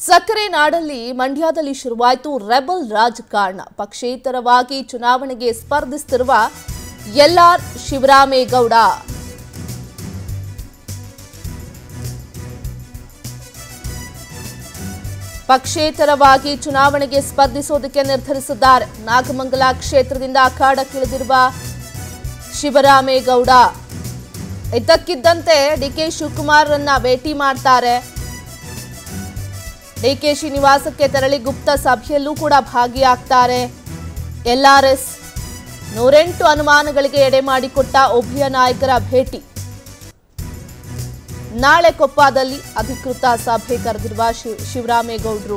ಸಕ್ಕರೆ ನಾಡಲ್ಲಿ ಮಂಡ್ಯದಲ್ಲಿ ಶುರುವಾಯಿತು ರೆಬಲ್ ರಾಜಕಾರಣ ಪಕ್ಷೇತರವಾಗಿ ಚುನಾವಣೆಗೆ ಸ್ಪರ್ಧಿಸುತ್ತಿರುವ ಎಲ್ಆರ್ ಶಿವರಾಮೇಗೌಡ ಪಕ್ಷೇತರವಾಗಿ ಚುನಾವಣೆಗೆ ಸ್ಪರ್ಧಿಸೋದಕ್ಕೆ ನಿರ್ಧರಿಸಿದ್ದಾರೆ ನಾಗಮಂಗಲ ಕ್ಷೇತ್ರದಿಂದ ಅಖಾಡಕ್ಕಿಳಿದಿರುವ ಶಿವರಾಮೇಗೌಡ ಇದ್ದಕ್ಕಿದ್ದಂತೆ ಡಿಕೆ ಶಿವಕುಮಾರ್ರನ್ನ ಭೇಟಿ ಮಾಡ್ತಾರೆ ಡಿಕೆಶಿ ನಿವಾಸಕ್ಕೆ ತೆರಳಿ ಗುಪ್ತ ಸಭೆಯಲ್ಲೂ ಕೂಡ ಭಾಗಿಯಾಗ್ತಾರೆ ಎಲ್ಆರ್ಎಸ್ ನೂರೆಂಟು ಅನುಮಾನಗಳಿಗೆ ಎಡೆ ಮಾಡಿಕೊಟ್ಟ ಉಭಯ ನಾಯಕರ ಭೇಟಿ ನಾಳೆ ಕೊಪ್ಪದಲ್ಲಿ ಅಧಿಕೃತ ಸಭೆ ಕರೆದಿರುವ ಶಿವ್- ಶಿವರಾಮೇಗೌಡರು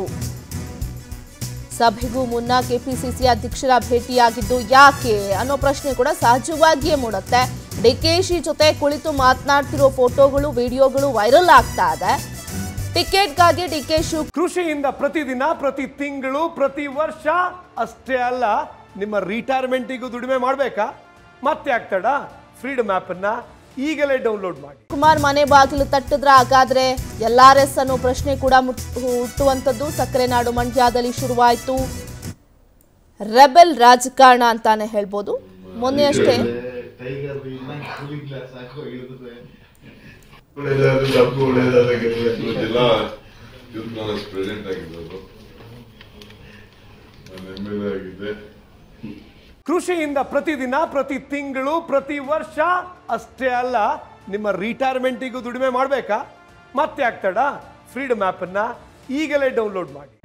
ಸಭೆಗೂ ಮುನ್ನ ಕೆಪಿಸಿಸಿ ಅಧ್ಯಕ್ಷರ ಭೇಟಿಯಾಗಿದ್ದು ಯಾಕೆ ಅನ್ನೋ ಪ್ರಶ್ನೆ ಕೂಡ ಸಹಜವಾಗಿಯೇ ಮೂಡುತ್ತೆ ಡಿಕೆಶಿ ಜೊತೆ ಕುಳಿತು ಮಾತನಾಡ್ತಿರೋ ಫೋಟೋಗಳು ವಿಡಿಯೋಗಳು ವೈರಲ್ ಆಗ್ತಾ ಇದೆ ಟಿಕೆಟ್ಗಾಗಿ ಡಿಕೆ ಶಿವ್ ಕೃಷಿಯಿಂದ ಪ್ರತಿದಿನ ಪ್ರತಿ ತಿಂಗಳು ಪ್ರತಿ ವರ್ಷ ಅಷ್ಟೇ ಅಲ್ಲ ನಿಮ್ಮ ರಿಟೈರ್ಮೆಂಟಿಗೂ ದುಡಿಮೆ ಮಾಡಬೇಕಾ ಮತ್ತೆ ಆಗ್ತಾಡ ಫ್ರೀಡಮ್ ಆ್ಯಪನ್ನು ಈಗಲೇ ಡೌನ್ಲೋಡ್ ಮಾಡಿ ಕುಮಾರ್ ಮನೆ ಬಾಗಿಲು ತಟ್ಟಿದ್ರ ಹಾಗಾದ್ರೆ ಎಲ್ ಆರ್ ಎಸ್ ಅನ್ನೋ ಪ್ರಶ್ನೆ ಕೂಡ ಮುಟ್- ಹುಟ್ಟುವಂಥದ್ದು ಸಕ್ಕರೆ ನಾಡು ಮಂಡ್ಯದಲ್ಲಿ ಶುರುವಾಯಿತು ರೆಬೆಲ್ ರಾಜಕಾರಣ ಅಂತಾನೆ ಹೇಳ್ಬೋದು ಮೊನ್ನೆ ಅಷ್ಟೇ ಟೈಗರ್ ಕೂಲಿಂಗ್ ಗ್ಲಾಸ್ ಹಾಕೋ ಇಳಿದ್ರೆ ಒಳ್ಳೇದಾದ್ರೆ ತಪ್ಪು ಒಳ್ಳೇದಾದ್ರೆ ಇವತ್ತೆಲ್ಲ ಯೂತ್ ಕಾಂಗ್ರೆಸ್ ಪ್ರೆಸಿಡೆಂಟ್ ಆಗಿದ್ದವರು ನಾನು ಎಮ್ ಎಲ್ ಎ ಆಗಿದ್ದೆ ಕೃಷಿಯಿಂದ ಪ್ರತಿದಿನ ಪ್ರತಿ ತಿಂಗಳು ಪ್ರತಿ ವರ್ಷ ಅಷ್ಟೇ ಅಲ್ಲ ನಿಮ್ಮ ರಿಟೈರ್ಮೆಂಟಿಗೂ ದುಡಿಮೆ ಮಾಡಬೇಕಾ ಮತ್ತೆ ಆಗ್ತಾಡ ಫ್ರೀಡಮ್ ಆ್ಯಪನ್ನು ಈಗಲೇ ಡೌನ್ಲೋಡ್ ಮಾಡಿ